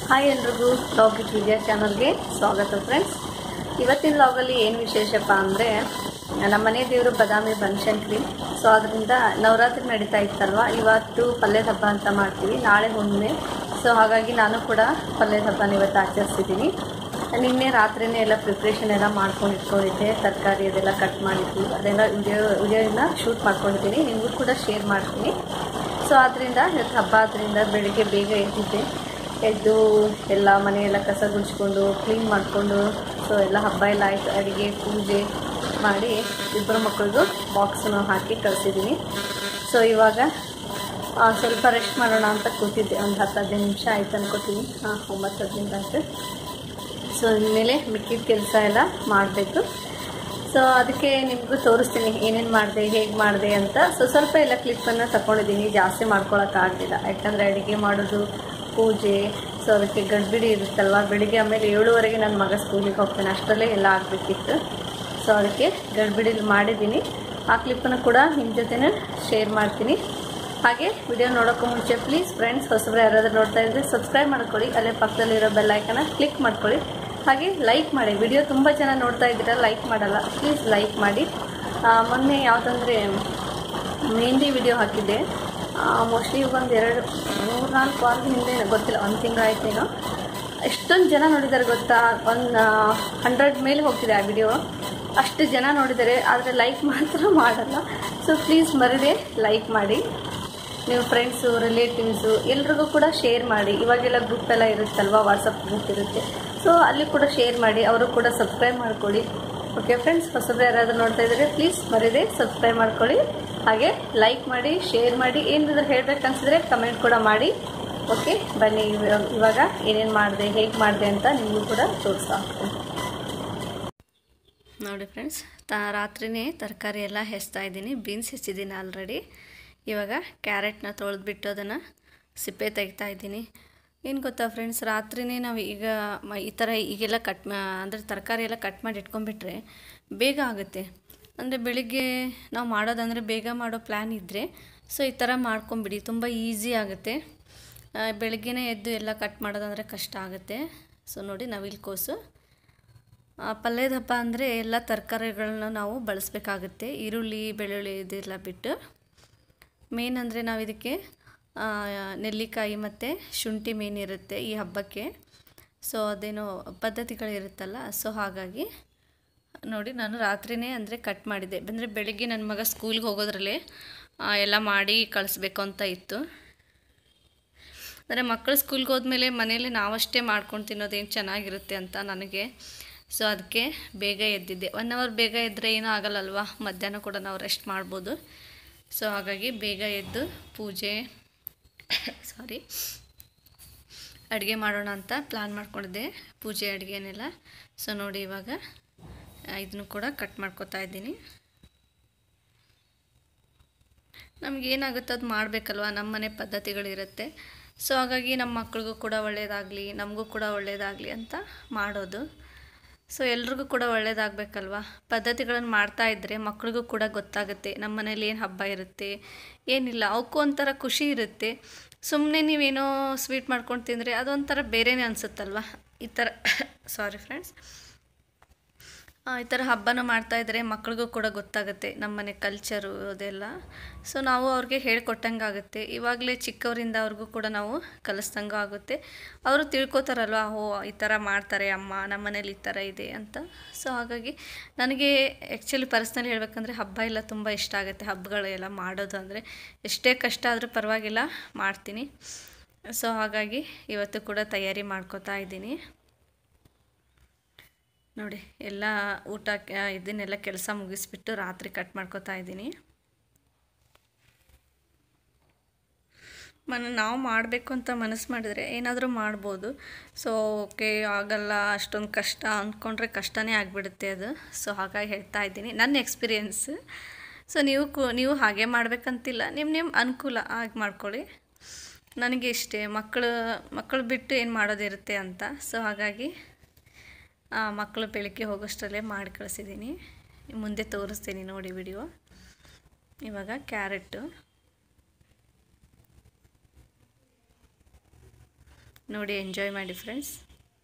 hi ಎಲ್ರಿಗೂ blog with ವಿದ್ಯಾ ಚಾನಲ್ಗೆ ಸ್ವಾಗತ ಫ್ರೆಂಡ್ಸ್ ಇವತ್ತಿನ ಬ್ಲಾಗಲ್ಲಿ ಏನು ವಿಶೇಷಪ್ಪ ಅಂದರೆ ನಮ್ಮ ಮನೆ ದೇವರು ಬದಾಮಿ ಬನಶಂಕರಿ ಸೊ ಅದರಿಂದ ನವರಾತ್ರಿ ನಡೀತಾ ಇತ್ತಲ್ವ ಇವತ್ತು ಪಲ್ಯದ ಹಬ್ಬ ಅಂತ ಮಾಡ್ತೀವಿ ನಾಳೆ ಹುಣ್ಣಿಮೆ ಸೊ ಹಾಗಾಗಿ ನಾನು ಕೂಡ ಪಲ್ಯದ ಹಬ್ಬನ ಇವತ್ತು ಆಚರಿಸಿದ್ದೀನಿ ನಿನ್ನೆ ರಾತ್ರಿನೇ ಎಲ್ಲ ಪ್ರಿಪ್ರೇಷನ್ ಎಲ್ಲ ಮಾಡ್ಕೊಂಡು ಇಟ್ಕೊಂಡಿದ್ದೆ ತರಕಾರಿ ಅದೆಲ್ಲ ಕಟ್ ಮಾಡಿದ್ವಿ ಅದೆಲ್ಲ ವಿಡಿಯೋ ವಿಡಿಯೋನ ಶೂಟ್ ಮಾಡ್ಕೊಂಡಿದ್ದೀನಿ ನಿಮಗೂ ಕೂಡ ಶೇರ್ ಮಾಡ್ತೀನಿ ಸೊ ಆದ್ದರಿಂದ ಇವತ್ತು ಹಬ್ಬ ಆದ್ದರಿಂದ ಬೆಳಿಗ್ಗೆ ಬೇಗ ಎದ್ದಿದ್ದೆ ಎದ್ದು ಎಲ್ಲ ಮನೆಯೆಲ್ಲ ಕಸ ಗುಡಿಸ್ಕೊಂಡು ಕ್ಲೀನ್ ಮಾಡಿಕೊಂಡು ಸೊ ಎಲ್ಲ ಹಬ್ಬ ಎಲ್ಲ ಆಯಿತು ಅಡುಗೆ ಪೂಜೆ ಮಾಡಿ ಇಬ್ಬರು ಮಕ್ಕಳಿಗೂ ಬಾಕ್ಸನ್ನು ಹಾಕಿ ಕಳಿಸಿದ್ದೀನಿ ಸೊ ಇವಾಗ ಆ, ಸ್ವಲ್ಪ ರೆಸ್ಟ್ ಮಾಡೋಣ ಅಂತ ಕೂತಿದ್ದೆ ಒಂದು ಹತ್ತು ಹದಿನೈದು ನಿಮಿಷ ಆಯ್ತು ಅನ್ಕೋತೀನಿ ಹಾಂ ಒಂಬತ್ತು ಹದಿನೈದು ಆಯಿತು ಸೊ ಇನ್ಮೇಲೆ ಮಿಕ್ಕಿದ ಕೆಲಸ ಎಲ್ಲ ಮಾಡಬೇಕು ಸೊ ಅದಕ್ಕೆ ನಿಮಗೂ ತೋರಿಸ್ತೀನಿ ಏನೇನು ಮಾಡಿದೆ ಹೇಗೆ ಮಾಡಿದೆ ಅಂತ ಸೊ ಸ್ವಲ್ಪ ಎಲ್ಲ ಕ್ಲಿಪ್ಪನ್ನು ತಗೊಂಡಿದ್ದೀನಿ ಜಾಸ್ತಿ ಮಾಡ್ಕೊಳಕ್ಕಾಗಲಿಲ್ಲ ಯಾಕಂದರೆ ಅಡುಗೆ ಮಾಡೋದು ಪೂಜೆ ಸೊ ಅದಕ್ಕೆ ಗಡ್ಬಿಡಿ ಇರುತ್ತಲ್ವ ಬೆಳಿಗ್ಗೆ ಆಮೇಲೆ ಏಳುವರೆಗೆ ನನ್ನ ಮಗ ಸ್ಕೂಲಿಗೆ ಹೋಗ್ತಾನೆ ಅಷ್ಟರಲ್ಲೇ ಎಲ್ಲ ಆಗಬೇಕಿತ್ತು ಸೊ ಅದಕ್ಕೆ ಗಡ್ಬಿಡಿಲಿ ಮಾಡಿದ್ದೀನಿ ಆ ಕ್ಲಿಪ್ಪನ್ನು ಕೂಡ ನಿಮ್ಮ ಜೊತೆನೇ ಶೇರ್ ಮಾಡ್ತೀನಿ ಹಾಗೆ ವಿಡಿಯೋ ನೋಡೋಕ್ಕೂ ಮುಂಚೆ ಪ್ಲೀಸ್ ಫ್ರೆಂಡ್ಸ್ ಹೊಸಬ್ರು ಯಾರಾದರೂ ನೋಡ್ತಾ ಇದ್ದರೆ ಸಬ್ಸ್ಕ್ರೈಬ್ ಮಾಡ್ಕೊಳ್ಳಿ ಅಲ್ಲೇ ಪಕ್ಕದಲ್ಲಿರೋ ಬೆಲ್ ಐಕನ್ನ ಕ್ಲಿಕ್ ಮಾಡ್ಕೊಳ್ಳಿ ಹಾಗೆ ಲೈಕ್ ಮಾಡಿ ವಿಡಿಯೋ ತುಂಬ ಜನ ನೋಡ್ತಾ ಇದ್ದೀರಾ ಲೈಕ್ ಮಾಡಲ್ಲ ಪ್ಲೀಸ್ ಲೈಕ್ ಮಾಡಿ ಆ, ಮೊನ್ನೆ ಯಾವುದಂದ್ರೆ ಮೆಹಂದಿ ವಿಡಿಯೋ ಹಾಕಿದ್ದೆ ಮೋಸ್ಟ್ಲಿ ಒಂದು ಎರಡು ಮೂರು ನಾಲ್ಕು ವಾರದ ಹಿಂದೆ ಗೊತ್ತಿಲ್ಲ ಒಂದು ತಿಂಗಳು ಆಯ್ತೇನೋ ಎಷ್ಟೊಂದು ಜನ ನೋಡಿದ್ದಾರೆ ಗೊತ್ತಾ ಒಂದು ಹಂಡ್ರೆಡ್ ಮೇಲೆ ಹೋಗ್ತಿದೆ ಆ ವಿಡಿಯೋ ಅಷ್ಟು ಜನ ನೋಡಿದ್ದಾರೆ ಆದರೆ ಲೈಕ್ ಮಾತ್ರ ಮಾಡಲ್ಲ ಸೊ ಪ್ಲೀಸ್ ಮರದೆ ಲೈಕ್ ಮಾಡಿ ನೀವು ಫ್ರೆಂಡ್ಸು ರಿಲೇಟಿವ್ಸು ಎಲ್ರಿಗೂ ಕೂಡ ಶೇರ್ ಮಾಡಿ ಇವಾಗೆಲ್ಲ ಗ್ರೂಪ್ ಎಲ್ಲ ಇರುತ್ತಲ್ವ ವಾಟ್ಸಪ್ ಗ್ರೂಪ್ ಇರುತ್ತೆ ಸೊ ಅಲ್ಲಿ ಕೂಡ ಶೇರ್ ಮಾಡಿ ಅವರು ಕೂಡ ಸಬ್ಸ್ಕ್ರೈಬ್ ಮಾಡ್ಕೊಳ್ಳಿ ಓಕೆ ಫ್ರೆಂಡ್ಸ್ ಹೊಸಬ್ರು ಯಾರಾದರೂ ನೋಡ್ತಾ ಇದ್ದಾರೆ ಪ್ಲೀಸ್ ಮರಿದೆ ಸಬ್ಸ್ಕ್ರೈಬ್ ಮಾಡ್ಕೊಳ್ಳಿ ಹಾಗೆ ಲೈಕ್ ಮಾಡಿ ಶೇರ್ ಮಾಡಿ ಏನಾದರೂ ಹೇಳ್ಬೇಕು ಅನ್ಸಿದ್ರೆ ಕಮೆಂಟ್ ಕೂಡ ಮಾಡಿ ಓಕೆ ಬನ್ನಿ ಇವ- ಇವಾಗ ಏನೇನು ಮಾಡಿದೆ ಹೇಗೆ ಮಾಡಿದೆ ಅಂತ ನಿಮಗೂ ಕೂಡ ತೋರಿಸ್ತಾ ಹೋಗ್ತೀನಿ ನೋಡಿ ಫ್ರೆಂಡ್ಸ್ ತ ರಾತ್ರಿನೇ ತರಕಾರಿ ಎಲ್ಲ ಹೆಚ್ತಾ ಇದ್ದೀನಿ ಬೀನ್ಸ್ ಹೆಚ್ಚಿದ್ದೀನಿ ಆಲ್ರೆಡಿ ಇವಾಗ ಕ್ಯಾರೆಟ್ನ ತೊಳೆದ್ಬಿಟ್ಟು ಅದನ್ನು ಸಿಪ್ಪೆ ತೆಗಿತಾ ಇದ್ದೀನಿ ಏನು ಗೊತ್ತಾ ಫ್ರೆಂಡ್ಸ್ ರಾತ್ರಿನೇ ನಾವು ಈಗ ಮ- ಈ ಥರ ಈಗೆಲ್ಲ ಕಟ್ ಅಂದರೆ ತರಕಾರಿ ಎಲ್ಲ ಕಟ್ ಮಾಡಿ ಇಟ್ಕೊಂಡ್ಬಿಟ್ರೆ ಬೇಗ ಆಗುತ್ತೆ ಅಂದರೆ ಬೆಳಿಗ್ಗೆ ನಾವು ಮಾಡೋದಂದರೆ ಬೇಗ ಮಾಡೋ ಪ್ಲ್ಯಾನ್ ಇದ್ದರೆ ಸೊ ಈ ಥರ ಮಾಡ್ಕೊಂಬಿಡಿ ತುಂಬ ಈಸಿ ಆಗುತ್ತೆ ಆ, ಬೆಳಗ್ಗೆನೇ ಎದ್ದು ಎಲ್ಲ ಕಟ್ ಮಾಡೋದಂದರೆ ಕಷ್ಟ ಆಗುತ್ತೆ ಸೊ ನೋಡಿ ನವಿಲ್ಕೋಸು ಆ, ಪಲ್ಯದ ಹಬ್ಬ ಅಂದರೆ ಎಲ್ಲ ತರಕಾರಿಗಳನ್ನ ನಾವು ಬಳಸಬೇಕಾಗುತ್ತೆ ಈರುಳ್ಳಿ ಬೆಳ್ಳುಳ್ಳಿ ಇದೆಲ್ಲ ಬಿಟ್ಟು ಮೇನ್ ಅಂದರೆ ನಾವು ಇದಕ್ಕೆ ಆ, ನೆಲ್ಲಿಕಾಯಿ ಮತ್ತು ಶುಂಠಿ ಮೇನ್ ಇರುತ್ತೆ ಈ ಹಬ್ಬಕ್ಕೆ ಸೊ ಅದೇನೋ ಪದ್ಧತಿಗಳಿರುತ್ತಲ್ಲ ಸೊ ಹಾಗಾಗಿ ನೋಡಿ ನಾನು ರಾತ್ರಿನೇ ಅಂದರೆ ಕಟ್ ಮಾಡಿದ್ದೆ ಅಂದರೆ ಬೆಳಿಗ್ಗೆ ನನ್ನ ಮಗ ಸ್ಕೂಲ್ಗೆ ಹೋಗೋದ್ರಲ್ಲೇ ಆ, ಎಲ್ಲ ಮಾಡಿ ಕಳಿಸ್ಬೇಕು ಅಂತ ಇತ್ತು ಅಂದರೆ ಮಕ್ಕಳು ಸ್ಕೂಲ್ಗೆ ಹೋದ್ಮೇಲೆ ಮನೇಲಿ ನಾವಷ್ಟೇ ಮಾಡ್ಕೊಂಡು ತಿನ್ನೋದೇನು ಚೆನ್ನಾಗಿರುತ್ತೆ ಅಂತ ನನಗೆ ಸೊ ಅದಕ್ಕೆ ಬೇಗ ಎದ್ದಿದ್ದೆ ಒನ್ ಅವರ್ ಬೇಗ ಎದ್ದರೆ ಏನೂ ಆಗಲ್ಲಲ್ವಾ ಮಧ್ಯಾಹ್ನ ಕೂಡ ನಾವು ರೆಸ್ಟ್ ಮಾಡ್ಬೋದು ಸೊ ಹಾಗಾಗಿ ಬೇಗ ಎದ್ದು ಪೂಜೆ ಸಾರಿ ಅಡುಗೆ ಮಾಡೋಣ ಅಂತ ಪ್ಲ್ಯಾನ್ ಮಾಡ್ಕೊಂಡಿದ್ದೆ ಪೂಜೆ ಅಡುಗೆನೆಲ್ಲ ಸೊ ನೋಡಿ ಇವಾಗ ಇದನ್ನು ಕೂಡ ಕಟ್ ಮಾಡ್ಕೊತಾ ಇದ್ದೀನಿ ನಮಗೇನಾಗುತ್ತೆ ಅದು ಮಾಡಬೇಕಲ್ವ ನಮ್ಮ ಮನೆ ಪದ್ಧತಿಗಳಿರುತ್ತೆ ಸೊ ಹಾಗಾಗಿ ನಮ್ಮ ಮಕ್ಳಿಗೂ ಕೂಡ ಒಳ್ಳೆಯದಾಗಲಿ ನಮಗೂ ಕೂಡ ಒಳ್ಳೆಯದಾಗಲಿ ಅಂತ ಮಾಡೋದು ಸೊ ಎಲ್ರಿಗೂ ಕೂಡ ಒಳ್ಳೆಯದಾಗಬೇಕಲ್ವ ಪದ್ಧತಿಗಳನ್ನು ಮಾಡ್ತಾ ಇದ್ದರೆ ಮಕ್ಳಿಗೂ ಕೂಡ ಗೊತ್ತಾಗುತ್ತೆ ನಮ್ಮ ಮನೇಲಿ ಏನು ಹಬ್ಬ ಇರುತ್ತೆ ಏನಿಲ್ಲ ಅವಕ್ಕೂ ಒಂಥರ ಖುಷಿ ಇರುತ್ತೆ ಸುಮ್ಮನೆ ನೀವೇನೋ ಸ್ವೀಟ್ ಮಾಡ್ಕೊಂಡು ತಿಂದರೆ ಅದೊಂಥರ ಬೇರೆನೇ ಅನಿಸುತ್ತಲ್ವ ಈ ಥರ ಸಾರಿ ಫ್ರೆಂಡ್ಸ್ ಈ ಥರ ಹಬ್ಬನ ಮಾಡ್ತಾಯಿದ್ರೆ ಮಕ್ಳಿಗೂ ಕೂಡ ಗೊತ್ತಾಗುತ್ತೆ ನಮ್ಮ ಮನೆ ಕಲ್ಚರು ಅದೆಲ್ಲ ಸೊ ನಾವು ಅವ್ರಿಗೆ ಹೇಳ್ಕೊಟ್ಟಂಗೆ ಆಗುತ್ತೆ ಇವಾಗಲೇ ಚಿಕ್ಕವರಿಂದ ಅವ್ರಿಗೂ ಕೂಡ ನಾವು ಕಲಿಸ್ದಂಗೂ ಆಗುತ್ತೆ ಅವರು ತಿಳ್ಕೊತಾರಲ್ವ ಓ ಈ ಥರ ಮಾಡ್ತಾರೆ ಅಮ್ಮ ನಮ್ಮ ಮನೇಲಿ ಈ ಥರ ಇದೆ ಅಂತ ಸೊ ಹಾಗಾಗಿ ನನಗೆ ಆ್ಯಕ್ಚುಲಿ ಪರ್ಸ್ನಲಿ ಹೇಳ್ಬೇಕಂದ್ರೆ ಹಬ್ಬ ಎಲ್ಲ ತುಂಬ ಇಷ್ಟ ಆಗುತ್ತೆ ಹಬ್ಬಗಳೆಲ್ಲ ಮಾಡೋದು ಅಂದರೆ ಎಷ್ಟೇ ಕಷ್ಟ ಆದರೂ ಪರವಾಗಿಲ್ಲ ಮಾಡ್ತೀನಿ ಸೊ ಹಾಗಾಗಿ ಇವತ್ತು ಕೂಡ ತಯಾರಿ ಮಾಡ್ಕೋತಾ ಇದ್ದೀನಿ ನೋಡಿ ಎಲ್ಲ ಊಟ ಕ- ಇದನ್ನೆಲ್ಲ ಕೆಲಸ ಮುಗಿಸ್ಬಿಟ್ಟು ರಾತ್ರಿ ಕಟ್ ಮಾಡ್ಕೊತಾ ಇದ್ದೀನಿ ಮನ ನಾವು ಮಾಡಬೇಕು ಅಂತ ಮನಸ್ಸು ಮಾಡಿದರೆ ಏನಾದರೂ ಮಾಡ್ಬೋದು ಸೊ ಓಕೆ ಆಗಲ್ಲ ಅಷ್ಟೊಂದು ಕಷ್ಟ ಅಂದ್ಕೊಂಡ್ರೆ ಕಷ್ಟನೇ ಆಗಿಬಿಡುತ್ತೆ ಅದು ಸೊ ಹಾಗಾಗಿ ಹೇಳ್ತಾ ಇದ್ದೀನಿ ನನ್ನ ಎಕ್ಸ್ಪೀರಿಯೆನ್ಸ್ ಸೊ ನೀವು ಕು ನೀವು ಹಾಗೆ ಮಾಡಬೇಕಂತಿಲ್ಲ ನಿಮ್ಮ ನಿಮ್ಮ ಅನುಕೂಲ ಹಾಗೆ ಮಾಡ್ಕೊಳ್ಳಿ ನನಗೆ ಇಷ್ಟೇ ಮಕ್ಕಳು ಮಕ್ಕಳು ಬಿಟ್ಟು ಏನು ಮಾಡೋದಿರುತ್ತೆ ಅಂತ ಸೊ ಹಾಗಾಗಿ ಆ, ಮಕ್ಕಳು ಬೆಳಗ್ಗೆ ಹೋಗೋಷ್ಟರಲ್ಲೇ ಮಾಡಿ ಕಳಿಸಿದ್ದೀನಿ ಮುಂದೆ ತೋರಿಸ್ತೀನಿ ನೋಡಿ ವಿಡಿಯೋ ಇವಾಗ ಕ್ಯಾರೆಟು ನೋಡಿ ಎಂಜಾಯ್ ಮಾಡಿ ಫ್ರೆಂಡ್ಸ್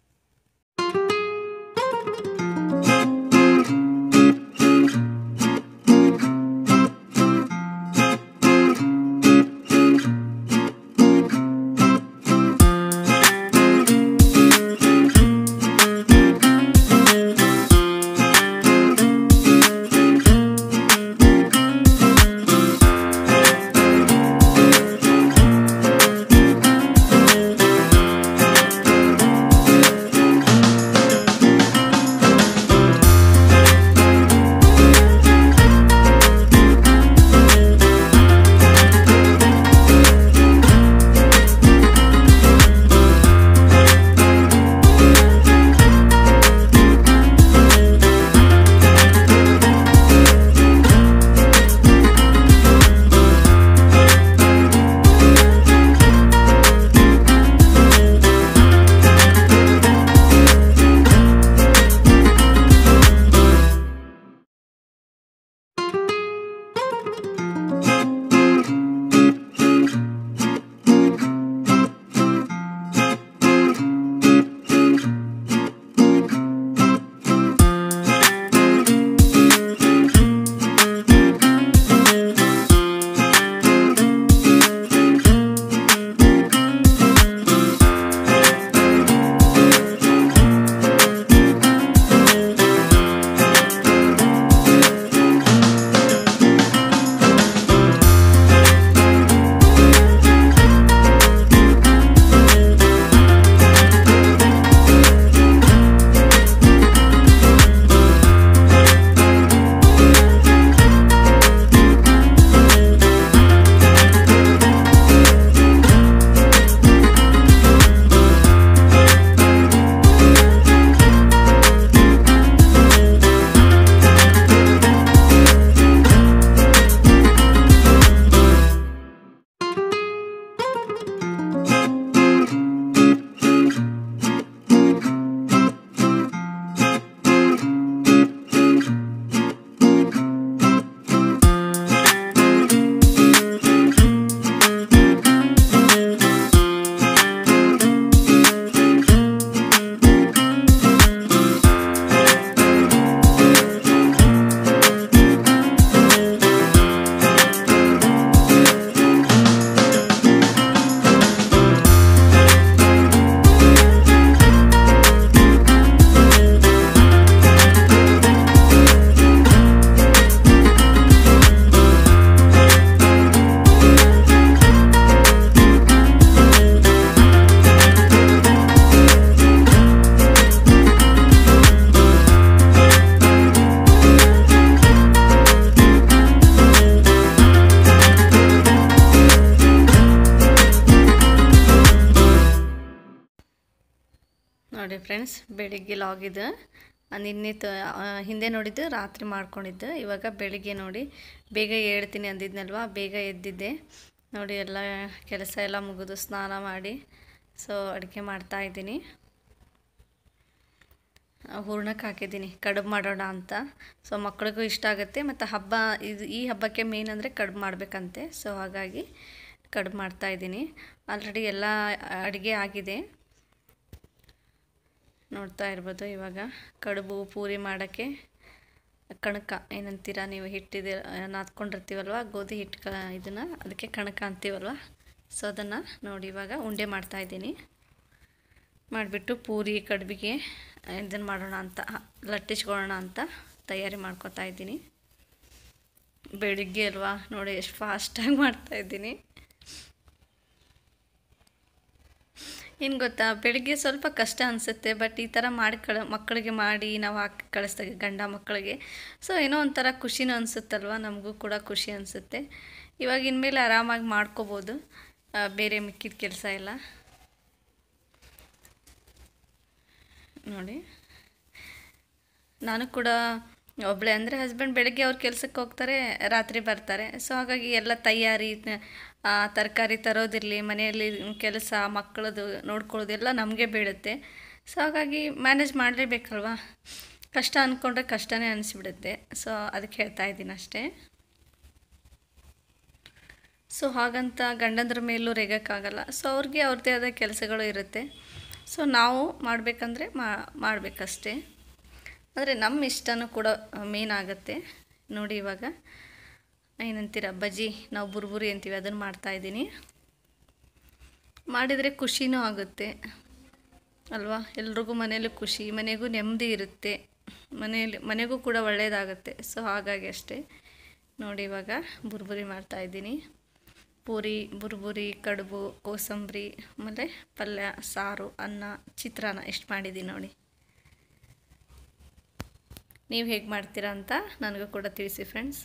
ನೋಡಿ ಫ್ರೆಂಡ್ಸ್ ಬೆಳಿಗ್ಗೆ ಲಾಗಿದ್ದು ನಿನ್ನೆ ತ ಆ, ಹಿಂದೆ ನೋಡಿದ್ದು ರಾತ್ರಿ ಮಾಡ್ಕೊಂಡಿದ್ದು ಇವಾಗ ಬೆಳಿಗ್ಗೆ ನೋಡಿ ಬೇಗ ಹೇಳ್ತೀನಿ ಅಂದಿದ್ನಲ್ವ ಬೇಗ ಎದ್ದಿದ್ದೆ ನೋಡಿ ಎಲ್ಲ ಕೆಲಸ ಎಲ್ಲ ಮುಗಿದು ಸ್ನಾನ ಮಾಡಿ ಸೊ ಅಡುಗೆ ಮಾಡ್ತಾ ಇದ್ದೀನಿ ಹೂರ್ಣಕ್ಕೆ ಹಾಕಿದ್ದೀನಿ ಕಡುಬು ಮಾಡೋಣ ಅಂತ ಸೊ ಮಕ್ಳಿಗೂ ಇಷ್ಟ ಆಗುತ್ತೆ ಮತ್ತು ಹಬ್ಬ ಇದು ಈ ಹಬ್ಬಕ್ಕೆ ಮೇನ್ ಅಂದರೆ ಕಡುಬು ಮಾಡಬೇಕಂತೆ ಸೊ ಹಾಗಾಗಿ ಕಡುಬು ಮಾಡ್ತಾಯಿದ್ದೀನಿ ಆಲ್ರೆಡಿ ಎಲ್ಲ ಅಡುಗೆ ಆಗಿದೆ ನೋಡ್ತಾ ಇರ್ಬೋದು ಇವಾಗ ಕಡುಬು ಪೂರಿ ಮಾಡೋಕ್ಕೆ ಕಣಕ ಏನಂತೀರ ನೀವು ಹಿಟ್ಟಿದೆ ನಾದ್ಕೊಂಡಿರ್ತೀವಲ್ವ ಗೋಧಿ ಹಿಟ್ಟು ಕ ಇದನ್ನು ಅದಕ್ಕೆ ಕಣಕ ಅಂತೀವಲ್ವ ಸೊ ಅದನ್ನು ನೋಡಿ ಇವಾಗ ಉಂಡೆ ಮಾಡ್ತಾಯಿದ್ದೀನಿ ಮಾಡಿಬಿಟ್ಟು ಪೂರಿ ಕಡುಬಿಗೆ ಇದನ್ನು ಮಾಡೋಣ ಅಂತ ಲಟ್ಟಿಸ್ಕೊಳ್ಳೋಣ ಅಂತ ತಯಾರಿ ಮಾಡ್ಕೊತಾ ಇದ್ದೀನಿ ಬೆಳಿಗ್ಗೆ ಅಲ್ವಾ ನೋಡಿ ಎಷ್ಟು ಫಾಸ್ಟಾಗಿ ಮಾಡ್ತಾಯಿದ್ದೀನಿ ಏನು ಗೊತ್ತಾ ಬೆಳಿಗ್ಗೆ ಸ್ವಲ್ಪ ಕಷ್ಟ ಅನಿಸುತ್ತೆ ಬಟ್ ಈ ಥರ ಮಾಡಿ ಕಳ ಮಕ್ಕಳಿಗೆ ಮಾಡಿ ನಾವು ಹಾಕಿ ಕಳಿಸ್ದಾಗ ಗಂಡ ಮಕ್ಕಳಿಗೆ ಸೊ ಏನೋ ಒಂಥರ ಖುಷಿನೂ ಅನಿಸುತ್ತಲ್ವ ನಮಗೂ ಕೂಡ ಖುಷಿ ಅನಿಸುತ್ತೆ ಇವಾಗ ಇನ್ಮೇಲೆ ಆರಾಮಾಗಿ ಮಾಡ್ಕೋಬೋದು ಆ, ಬೇರೆ ಮಿಕ್ಕಿದ ಕೆಲಸ ಎಲ್ಲ ನೋಡಿ ನಾನು ಕೂಡ ಒಬ್ಬಳೆ ಅಂದರೆ ಹಸ್ಬೆಂಡ್ ಬೆಳಗ್ಗೆ ಅವ್ರ ಕೆಲಸಕ್ಕೆ ಹೋಗ್ತಾರೆ ರಾತ್ರಿ ಬರ್ತಾರೆ ಸೊ ಹಾಗಾಗಿ ಎಲ್ಲ ತಯಾರಿ ತರಕಾರಿ ತರೋದಿರಲಿ ಮನೆಯಲ್ಲಿ ಕೆಲಸ ಮಕ್ಕಳದು ನೋಡ್ಕೊಳ್ಳೋದು ಎಲ್ಲ ನಮಗೆ ಬೀಳುತ್ತೆ ಸೊ ಹಾಗಾಗಿ ಮ್ಯಾನೇಜ್ ಮಾಡಲೇಬೇಕಲ್ವಾ ಕಷ್ಟ ಅಂದ್ಕೊಂಡ್ರೆ ಕಷ್ಟನೇ ಅನಿಸ್ಬಿಡುತ್ತೆ ಸೊ ಅದಕ್ಕೆ ಹೇಳ್ತಾ ಇದ್ದೀನಿ ಅಷ್ಟೇ ಸೊ ಹಾಗಂತ ಗಂಡಂದ್ರ ಮೇಲೂ ರೇಗೋಕ್ಕಾಗಲ್ಲ ಸೊ ಅವ್ರಿಗೆ ಅವ್ರದ್ದೇ ಆದ ಕೆಲಸಗಳು ಇರುತ್ತೆ ಸೊ ನಾವು ಮಾಡಬೇಕಂದ್ರೆ ಮಾಡಬೇಕಷ್ಟೇ ಆದರೆ ನಮ್ಮ ಇಷ್ಟನೂ ಕೂಡ ಮೇನ್ ಆಗುತ್ತೆ ನೋಡಿ ಇವಾಗ ಏನಂತೀರ ಬಜ್ಜಿ ನಾವು ಬುರ್ಬುರಿ ಅಂತೀವಿ ಅದನ್ನು ಮಾಡ್ತಾಯಿದ್ದೀನಿ ಮಾಡಿದರೆ ಖುಷಿನೂ ಆಗುತ್ತೆ ಅಲ್ವಾ ಎಲ್ರಿಗೂ ಮನೇಲಿ ಖುಷಿ ಮನೆಗೂ ನೆಮ್ಮದಿ ಇರುತ್ತೆ ಮನೆಯಲ್ಲಿ ಮನೆಗೂ ಕೂಡ ಒಳ್ಳೆಯದಾಗುತ್ತೆ ಸೊ ಹಾಗಾಗಿ ಅಷ್ಟೇ ನೋಡಿ ಇವಾಗ ಬುರ್ಬುರಿ ಮಾಡ್ತಾಯಿದ್ದೀನಿ ಪೂರಿ ಬುರ್ಬುರಿ ಕಡುಬು ಕೋಸಂಬರಿ ಆಮೇಲೆ ಪಲ್ಯ ಸಾರು ಅನ್ನ ಚಿತ್ರಾನ್ನ ಎಷ್ಟು ಮಾಡಿದ್ದೀನಿ ನೋಡಿ ನೀವು ಹೇಗೆ ಮಾಡ್ತೀರಾ ಅಂತ ನನಗೂ ಕೂಡ ತಿಳಿಸಿ ಫ್ರೆಂಡ್ಸ್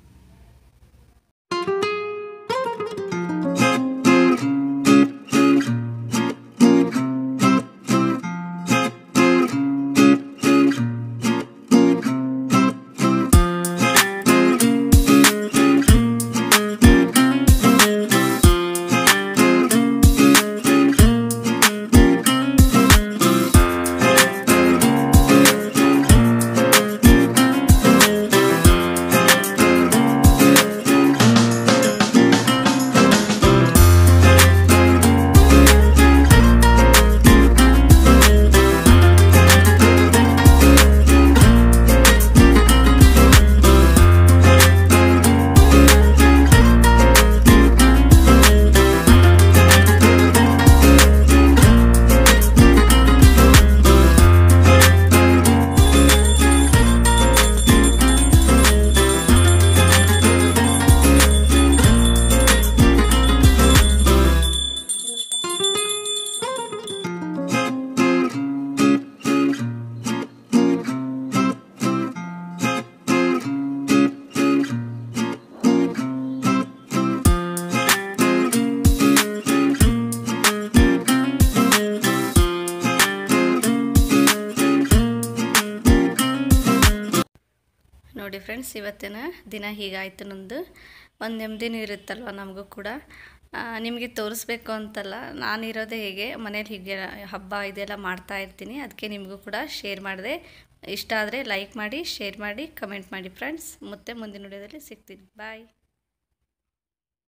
ನೋಡಿ ಫ್ರೆಂಡ್ಸ್ ಇವತ್ತಿನ ದಿನ ಹೀಗಾಯ್ತು ನಂದು ಒಂದು ನೆಮ್ಮದಿನೂ ಇರುತ್ತಲ್ವ ನಮಗೂ ಕೂಡ ನಿಮಗೆ ತೋರಿಸ್ಬೇಕು ಅಂತಲ್ಲ ನಾನಿರೋದೇ ಹೇಗೆ ಮನೇಲಿ ಹೀಗೆ ಹಬ್ಬ ಇದೆಲ್ಲ ಮಾಡ್ತಾ ಇರ್ತೀನಿ ಅದಕ್ಕೆ ನಿಮಗೂ ಕೂಡ ಶೇರ್ ಮಾಡಿದೆ ಇಷ್ಟ ಆದರೆ ಲೈಕ್ ಮಾಡಿ ಶೇರ್ ಮಾಡಿ ಕಮೆಂಟ್ ಮಾಡಿ ಫ್ರೆಂಡ್ಸ್ ಮತ್ತೆ ಮುಂದಿನ ವಿಡಿಯೋದಲ್ಲಿ ಸಿಗ್ತೀನಿ ಬಾಯ್